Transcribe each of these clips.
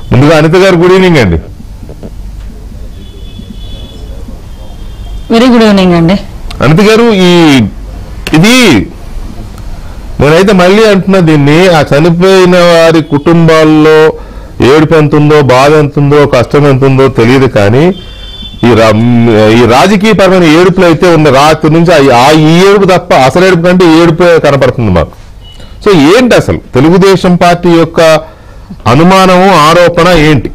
ముందుగా అనిత గారు good evening అండి వెరీ గుడ్ ఈవినింగ్ అండి అనిత గారు ఈ ఇది నేనైతే మళ్ళీ అంటున్నా దీన్ని ఆ చనిపోయిన వారి కుటుంబాల్లో ఏడుపు ఎంత ఉందో బాధ ఎంత ఉందో కష్టం ఎంత ఉందో తెలియదు కానీ ఈ రా- ఈ రాజకీయపరమైన ఏడుపులు అయితే ఉన్న రాత్రి నుంచి ఆ- ఆ ఈ ఏడుపు తప్ప అసలు ఏడుపు కంటే ఈ ఏడుపే కనపడుతుంది మాకు సో ఏంటి అసలు తెలుగుదేశం పార్టీ యొక్క అనుమానము ఆరోపణ ఏంటి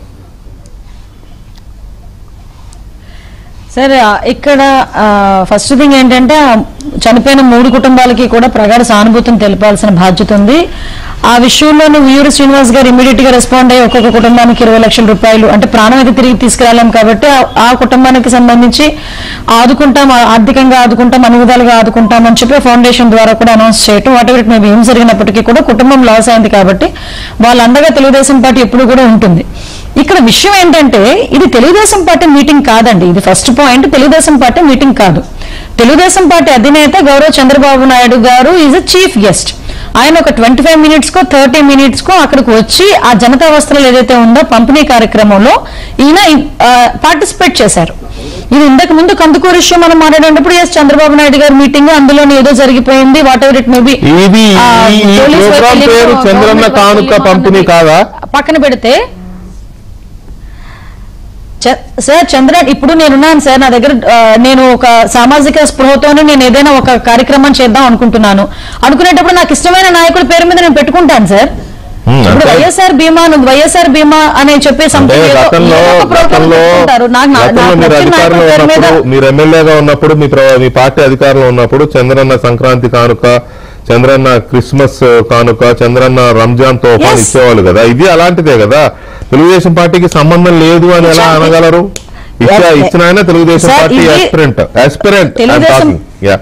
సరే ఆ, ఇక్కడ ఫస్ట్ థింగ్ ఏంటంటే ఆ చనిపోయిన మూడు కుటుంబాలకి కూడా ప్రగాఢ సానుభూతిని తెలిపాల్సిన బాధ్యత ఉంది ఆ విషయంలో ఉయ్యూరు శ్రీనివాస్ గారు ఇమీడియట్ గా రెస్పాండ్ అయ్యి ఒక్కొక్క కుటుంబానికి ఇరవై లక్షల రూపాయలు అంటే ప్రాణం అయితే తిరిగి తీసుకురాలేం కాబట్టి ఆ- ఆ కుటుంబానికి సంబంధించి ఆదుకుంటాం ఆ- ఆర్థికంగా ఆదుకుంటాం అన్ని విధాలుగా ఆదుకుంటాం అని చెప్పి ఫౌండేషన్ ద్వారా కూడా అనౌన్స్ చేయటం వాట్ ఎవర్ మేబీ ఏం జరిగినప్పటికీ కూడా కుటుంబం లాస్ అయింది కాబట్టి వాళ్ళ అండగా తెలుగుదేశం పార్టీ ఎప్పుడు కూడా ఉంటుంది ఇక్కడ విషయం ఏంటంటే ఇది తెలుగుదేశం పార్టీ మీటింగ్ కాదండి ఇది first point Telugu Desam party meeting కాదు తెలుగుదేశం పార్టీ అధినేత గౌరవ చంద్రబాబు నాయుడు గారు ఈజ్ అ చీఫ్ గెస్ట్ ఆయన ఒక ట్వంటీ ఫైవ్ మినిట్స్ కో థర్టీ మినిట్స్ కో అక్కడికి వచ్చి ఆ జనతా వస్త్రాలు ఏదైతే ఉందో పంపిణీ కార్యక్రమంలో ఈయన పార్టిసిపేట్ చేశారు ఇది ఇంతకు ముందు కందుకూరు విషయం మనం మాట్లాడేటప్పుడు ఎస్ చంద్రబాబు నాయుడు గారి మీటింగ్ అందులో ఏదో జరిగిపోయింది whatever it may be ఇది ఈ- ఈ ప్రోగ్రాం పేరు చంద్రన్న కానుక పంపిణీ కాదా పక్కన పెడితే చ- సార్ చంద్ర ఇప్పుడు నేనున్నాను సార్ నా దగ్గర ఆ, నేను ఒక సామాజిక స్పృహతోనే నేను ఏదైనా ఒక కార్యక్రమం చేద్దాం అనుకుంటున్నాను అనుకునేటప్పుడు నాకు ఇష్టమైన నాయకుడి పేరు మీద నేను పెట్టుకుంటాను సార్ హ్మ్, ఇప్పుడు అంటే- వైఎస్ఆర్ బీమా నువ్వు వైఎస్ఆర్ బీమా అని చెప్పి అంటే something ఏదో- గతంలో ఏదో ఒక program గతంలో పెట్టుకుంటారు. నాకు నా- గతంలో నాకు మీరు నచ్చిన అధికారంలో నాయకుడి పేరు మీద ఉన్నప్పుడు మీరు ఎమ్మెల్యేగా ఉన్నప్పుడు మీ ప్ర- మీ పార్టీ అధికారంలో ఉన్నప్పుడు చంద్రన్న సంక్రాంతి కానుక చంద్రన్న క్రిస్మస్ కానుక చంద్రన్న రంజాన్ తోఫాన్ Yes. ఇచ్చేవాళ్ళు కదా ఇది అలాంటిదే కదా తెలుగుదేశం పార్టీకి సంబంధం లేదు అని ఎలా ఇచ్చారు. అనగలరు ఇచ్చా Yes. ఇచ్చిన ఆయన తెలుగుదేశం Sir, పార్టీ ఇది- ఆస్పిరెంట్ ఆస్పిరెంట్ తెలుగుదేశం- యా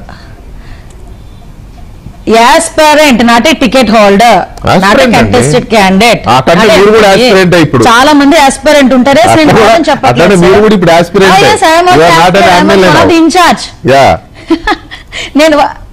aspirant not a ticket holder not a Aspirant అండి. కంటెస్టెడ్ క్యాండిడేట్ ఆ, కంటే మీరు కూడా aspirant ఏ ఇప్పుడు. చాలా మంది ఆస్పరెంట్ ఉంటారే అట్లా నేను కూడా- కాదని చెప్పట్లేదు అట్లానే మీరు sir. కూడా ఇప్పుడు aspirant Oh, a. yes, I am You also are not an aspirant. I am MLA one of now. the in charge. Yeah నేను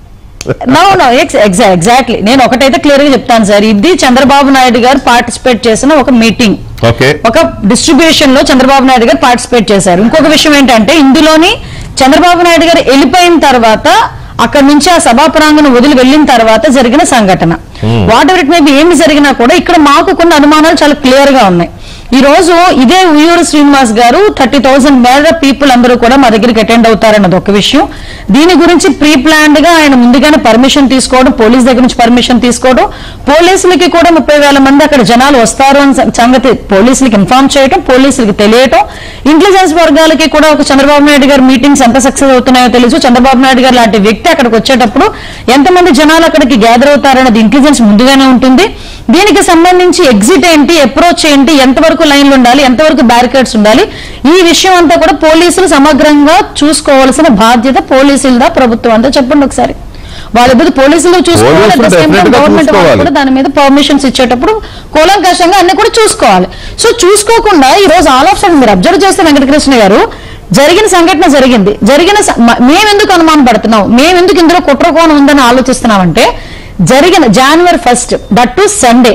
నో నో ఎగ్జాక్ట్లీ నేను ఒకటైతే క్లియర్ గా చెప్తాను సార్ ఇది చంద్రబాబు నాయుడు గారు పార్టిసిపేట్ చేసిన ఒక మీటింగ్ ఓకే ఒక డిస్ట్రిబ్యూషన్ లో చంద్రబాబు నాయుడు గారు పార్టిసిపేట్ చేశారు ఇంకొక విషయం ఏంటంటే ఇందులోని చంద్రబాబు నాయుడు గారు వెళ్ళిపోయిన తర్వాత అక్కడ నుంచి ఆ సభా ప్రాంగణం వదిలి వెళ్ళిన తర్వాత జరిగిన సంఘటన వాట్ ఎవర్ ఇట్ మే ఏమి జరిగినా కూడా ఇక్కడ మాకు కొన్ని అనుమానాలు చాలా క్లియర్ గా ఉన్నాయి ఈ రోజు ఇదే ఉయ్యూరు శ్రీనివాస్ గారు థర్టీ థౌసండ్ మేర పీపుల్ అందరూ కూడా మా దగ్గరికి అటెండ్ అవుతారన్నది ఒక విషయం దీని గురించి ప్రీ ప్లాన్డ్ గా ఆయన ముందుగానే పర్మిషన్ తీసుకోవడం పోలీస్ దగ్గర నుంచి పర్మిషన్ తీసుకోవడం పోలీసులకి కూడా ముప్పై వేల మంది అక్కడ జనాలు వస్తారు అని సం- సంగతి పోలీసులకి ఇన్ఫార్మ్ చేయటం పోలీసులకి తెలియటం ఇంటెలిజెన్స్ వర్గాలకి కూడా ఒక చంద్రబాబు నాయుడు గారి మీటింగ్స్ ఎంత సక్సెస్ అవుతున్నాయో తెలుసు చంద్రబాబు నాయుడు గారు లాంటి వ్యక్తి అక్కడికి వచ్చేటప్పుడు ఎంతమంది జనాలు అక్కడికి గ్యాదర్ అవుతారన్నది ఇంటెలిజెన్స్ ముందుగానే ఉంటుంది దీనికి సంబంధించి ఎగ్జిట్ ఏంటి అప్రోచ్ ఏంటి ఎంతవరకు లైన్లు ఉండాలి ఎంతవరకు బ్యారికేడ్స్ ఉండాలి ఈ విషయం అంతా కూడా పోలీసులు సమగ్రంగా చూసుకోవాల్సిన బాధ్యత పోలీసులదా ప్రభుత్వం అంతా చెప్పండి ఒకసారి వాళ్ళిద్దరు పోలీసులు చూసుకోవాలి పోలీసులు at the same time definitely గా గవర్నమెంట్ వాళ్ళు చూసుకోవాలి. కూడా దాని మీద పర్మిషన్స్ ఇచ్చేటప్పుడు కూలంకషంగా అన్ని కూడా చూసుకోవాలి సో చూసుకోకుండా ఈ రోజు ఆల్ ఆఫ్ సడన్ మీరు అబ్జర్వ్ చేస్తే వెంకటకృష్ణ గారు జరిగిన సంఘటన జరిగింది జరిగిన స- మ- మేమెందుకు అనుమానం పడుతున్నాం మేమెందుకు ఇందులో కుట్రకోణం ఉందని ఆలోచిస్తున్నామంటే జరిగిన January first that too Sunday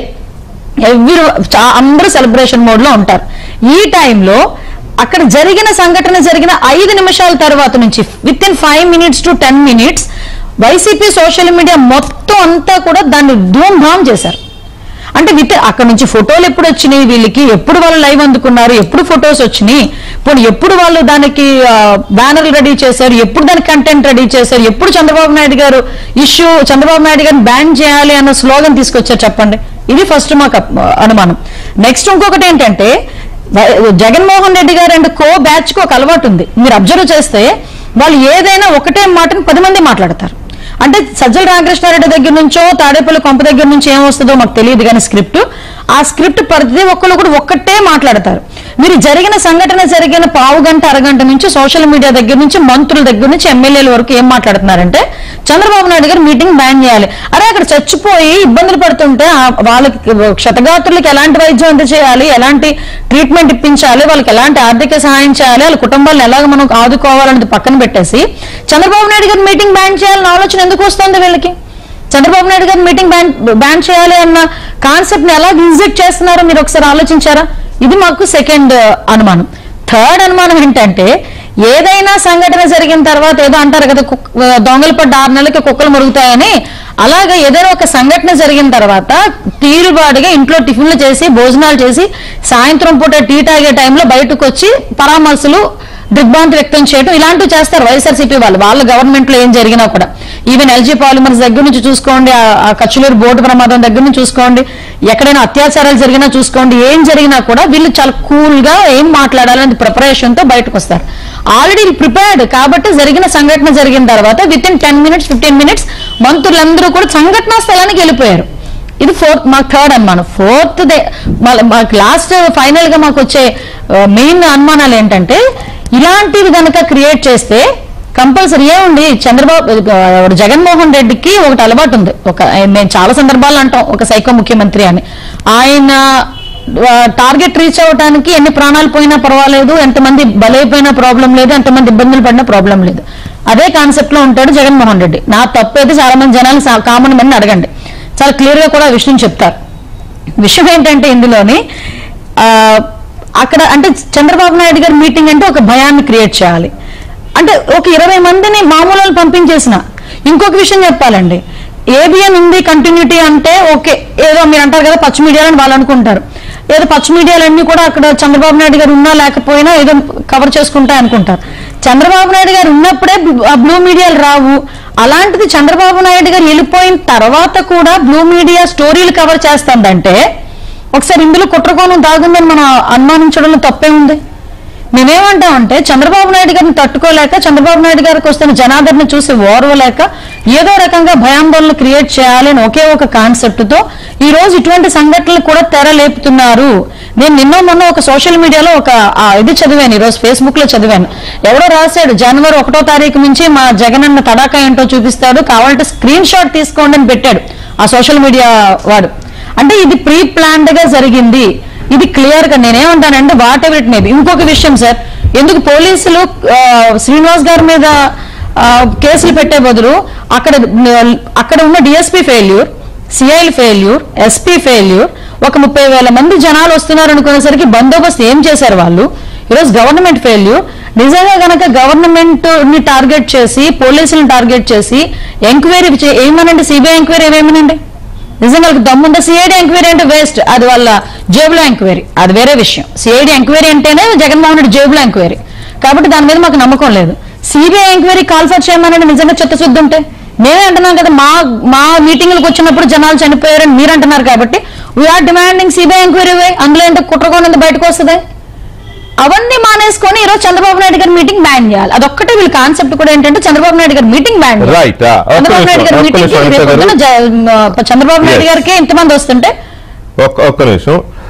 every అందరూ సెలబ్రేషన్ మోడ్ లో ఉంటారు ఈ టైంలో అక్కడ జరిగిన సంఘటన జరిగిన ఐదు నిమిషాల తర్వాత నుంచి within five minutes to ten minutes YCP social media మొత్తం అంతా కూడా దాన్ని ధూమ్ ధామ్ చేశారు అంటే విత్ అక్కడ నుంచి ఫోటోలు ఎప్పుడు వచ్చినాయి వీళ్ళకి ఎప్పుడు వాళ్ళు లైవ్ అందుకున్నారు ఎప్పుడు ఫొటోస్ వచ్చినాయి ఇప్పుడు ఎప్పుడు వాళ్ళు దానికి బ్యానర్లు రెడీ చేశారు ఎప్పుడు దానికి కంటెంట్ రెడీ చేశారు ఎప్పుడు చంద్రబాబు నాయుడు గారు ఇష్యూ చంద్రబాబు నాయుడు గారిని బ్యాన్ చేయాలి అన్న స్లోగన్ తీసుకొచ్చారు చెప్పండి ఇది ఫస్ట్ మాకు అప్- అనుమానం నెక్స్ట్ ఇంకొకటి ఏంటంటే వై- జగన్మోహన్ రెడ్డి గారు అండ్ కో బ్యాచ్ కు ఒక అలవాటు ఉంది మీరు అబ్జర్వ్ చేస్తే వాళ్ళు ఏదైనా ఒకటే మాటను పది మంది మాట్లాడతారు అంటే సజ్జల రామకృష్ణారెడ్డి దగ్గర నుంచో తాడేపల్లి కొంప దగ్గర నుంచి ఏం వస్తుందో మాకు తెలియదు కానీ స్క్రిప్ట్ ఆ స్క్రిప్ట్ ప్రతి ఒక్కరు కూడా ఒక్కటే మాట్లాడతారు మీరు జరిగిన సంఘటన జరిగిన పావు గంట అరగంట నుంచి సోషల్ మీడియా దగ్గర నుంచి మంత్రుల దగ్గర నుంచి ఎమ్మెల్యేల వరకు ఏం మాట్లాడుతున్నారంటే చంద్రబాబు నాయుడు గారు మీటింగ్ బ్యాన్ చేయాలి అరే అక్కడ చచ్చిపోయి ఇబ్బందులు పడుతుంటే ఆ వాళ్ళకి క్షతగాత్రులకి ఎలాంటి వైద్యం అందజేయాలి ఎలాంటి ట్రీట్మెంట్ ఇప్పించాలి వాళ్ళకి ఎలాంటి ఆర్థిక సహాయం చేయాలి వాళ్ళ కుటుంబాలను ఎలాగ మనం ఆదుకోవాలనేది పక్కన పెట్టేసి చంద్రబాబు నాయుడు గారు మీటింగ్ బ్యాన్ చేయాలని ఆలోచన ఎందుకు వస్తుంది వీళ్ళకి చంద్రబాబు నాయుడు గారు మీటింగ్ బ్యాన్ బ్యాన్ చేయాలి అన్న కాన్సెప్ట్ ని ఎలా ఇంజెక్ట్ చేస్తున్నారో మీరు ఒకసారి ఆలోచించారా ఇది మాకు సెకండ్ అనుమానం థర్డ్ అనుమానం ఏంటంటే ఏదైనా సంఘటన జరిగిన తర్వాత ఏదో అంటారు కదా కుక్క- దొంగలు పడ్డ ఆరు నెలలకి కుక్కలు మురుగుతాయని అలాగే ఏదైనా ఒక సంఘటన జరిగిన తర్వాత తీరుబాటుగా ఇంట్లో టిఫిన్లు చేసి భోజనాలు చేసి సాయంత్రం పూట టీ తాగే టైంలో బయటకు వచ్చి పరామర్శలు దిగ్భ్రాంతి వ్యక్తం చేయడం ఇలాంటివి చేస్తారు వైఎస్ఆర్సీపీ వాళ్ళు వాళ్ళ గవర్నమెంట్ లో ఏం జరిగినా కూడా ఈవెన్ ఎల్జీ పాలిమర్స్ దగ్గర నుంచి చూసుకోండి ఆ- ఆ కచ్చులూరు బోర్డు ప్రమాదం దగ్గర నుంచి చూసుకోండి ఎక్కడైనా అత్యాచారాలు జరిగినా చూసుకోండి ఏం జరిగినా కూడా వీళ్ళు చాలా కూల్ గా ఏం మాట్లాడాలనే ప్రిపరేషన్ తో బయటకు వస్తారు ఆల్రెడీ ప్రిపేర్డ్ కాబట్టి జరిగిన సంఘటన జరిగిన తర్వాత within ten minutes fifteen minutes మంత్రులందరూ కూడా సంఘటనా స్థలానికి వెళ్ళిపోయారు ఇది ఫోర్త్ మాకు థర్డ్ అనుమానం ఫోర్త్ దే మళ్ళీ మాకు లాస్ట్ ఫైనల్ గా మాకు వచ్చే మెయిన్ అనుమానాలు ఏంటంటే ఇలాంటివి గనక క్రియేట్ చేస్తే కంపల్సరీ ఏముంది చంద్రబాబు ఆ, జగన్మోహన్ రెడ్డికి ఒకటి అలవాటు ఉంది ఒక మేము చాలా సందర్భాలు అంటాం ఒక సైకో ముఖ్యమంత్రి అని ఆయన టార్గెట్ రీచ్ అవ్వడానికి ఎన్ని ప్రాణాలు పోయినా పర్వాలేదు ఎంతమంది బలైపోయినా ప్రాబ్లం లేదు ఎంతమంది ఇబ్బందులు పడినా ప్రాబ్లం లేదు అదే కాన్సెప్ట్ లో ఉంటాడు జగన్మోహన్ రెడ్డి నా తప్పు అయితే చాలా మంది జనాలు కామన్ మంది అడగండి చాలా క్లియర్ గా కూడా ఆ విషయం చెప్తారు విషయం ఏంటంటే ఇందులోని ఆ, అక్కడ అంటే చంద్రబాబు నాయుడు గారి మీటింగ్ అంటే ఒక భయాన్ని క్రియేట్ చేయాలి అంటే ఒక ఇరవై మందిని మామూలు వాళ్ళు పంపించేసిన ఇంకొక విషయం చెప్పాలండి ఏబిఎన్ ఉంది కంటిన్యూటీ అంటే ఓకే ఏదో మీరు అంటారు కదా పచ్చి మీడియాలని వాళ్ళు అనుకుంటారు ఏదో పచ్చి మీడియాలన్నీ కూడా అక్కడ చంద్రబాబు నాయుడు గారు ఉన్నా లేకపోయినా ఏదో కవర్ చేసుకుంటా అనుకుంటారు చంద్రబాబు నాయుడు గారు ఉన్నప్పుడే ఆ బ్లూ మీడియాలు రావు అలాంటిది చంద్రబాబు నాయుడు గారు వెళ్ళిపోయిన తర్వాత కూడా బ్లూ మీడియా స్టోరీలు కవర్ చేస్తుందంటే ఒకసారి ఇందులో కుట్రకోణం దాగుందని మనం అనుమానించడంలో తప్పే ఉంది మేమేమంటామంటే చంద్రబాబు నాయుడు గారిని తట్టుకోలేక చంద్రబాబు నాయుడు గారికి వస్తున్న జనాదరణ చూసి ఓర్వలేక ఏదో రకంగా భయాందోళన క్రియేట్ చేయాలి అని ఒకే ఒక కాన్సెప్ట్ తో ఈ రోజు ఇటువంటి సంఘటనలు కూడా తెరలేపుతున్నారు నేను నిన్న మొన్న ఒక సోషల్ మీడియాలో ఒక ఆ, ఇది చదివాను ఈ రోజు ఫేస్బుక్ లో చదివాను ఎవడో రాశాడు జనవరి ఒకటో తారీఖు నుంచి మా జగనన్న తడాకా ఏంటో చూపిస్తాడు కావాలంటే స్క్రీన్ షాట్ తీసుకోండి అని పెట్టాడు ఆ సోషల్ మీడియా వాడు అంటే ఇది ప్రీ ప్లాన్డ్ గా జరిగింది ఇది క్లియర్ గా నేనేమంటానంటే వాట్ ఎవర్ ఇట్ మేబీ ఇంకొక విషయం సార్ ఎందుకు పోలీసులు ఆ, శ్రీనివాస్ గారి మీద ఆ, కేసులు పెట్టే బదులు అక్కడ అక్కడ ఉన్న డిఎస్పీ ఫెయిల్యూర్ సిఐల్ ఫెయిల్యూర్ ఎస్పీ ఫెయిల్యూర్ ఒక ముప్పై వేల మంది జనాలు వస్తున్నారు అనుకునేసరికి బందోబస్తు ఏం చేశారు వాళ్ళు ఈరోజు గవర్నమెంట్ ఫెయిల్యూర్ నిజంగా గనక గవర్నమెంట్ ని టార్గెట్ చేసి పోలీసులను టార్గెట్ చేసి ఎంక్వైరీ ఏమనండి సిబిఐ ఎంక్వైరీ ఏమేమనండి నిజంగా వాళ్ళకి దమ్ముందా సిఐడి ఎంక్వైరీ అంటే వేస్ట్ అది వాళ్ళ జేబులో ఎంక్వైరీ అది వేరే విషయం సిఐడి ఎంక్వైరీ అంటేనే జగన్మోహన్ రెడ్డి జేబులో ఎంక్వైరీ కాబట్టి దాని మీద మాకు నమ్మకం లేదు సిబిఐ ఎంక్వైరీ కాల్ఫర్ చేయమనండి నిజంగా చిత్తశుద్ధి ఉంటే మేమే అంటున్నాం కదా మా మా మీటింగ్లకు వచ్చినప్పుడు జనాలు చనిపోయారని మీరు అంటున్నారు కాబట్టి వీఆర్ డిమాండింగ్ సిబిఐ ఎంక్వైరీ వే అందులో ఏంటో కుట్రకోనంత బయటకు వస్తుంది అవన్నీ మానేసుకొని ఈరోజు చంద్రబాబు నాయుడు గారి మీటింగ్ బ్యాన్ చేయాలి అదొక్కటే వీళ్ళ కాన్సెప్ట్ కూడా ఏంటంటే చంద్రబాబు నాయుడు గారి మీటింగ్ బ్యాన్ చేయాలి. Right, ah. ఒక్క చంద్రబాబు నాయుడు గారి నిమిషం, ఒక్క మీటింగ్ నిమిషం, అనిత గారు. చంద్రబాబు నాయుడు గారికి ఇంతమంది వస్తుంటే ఒక్క ఒక్క నిమిషం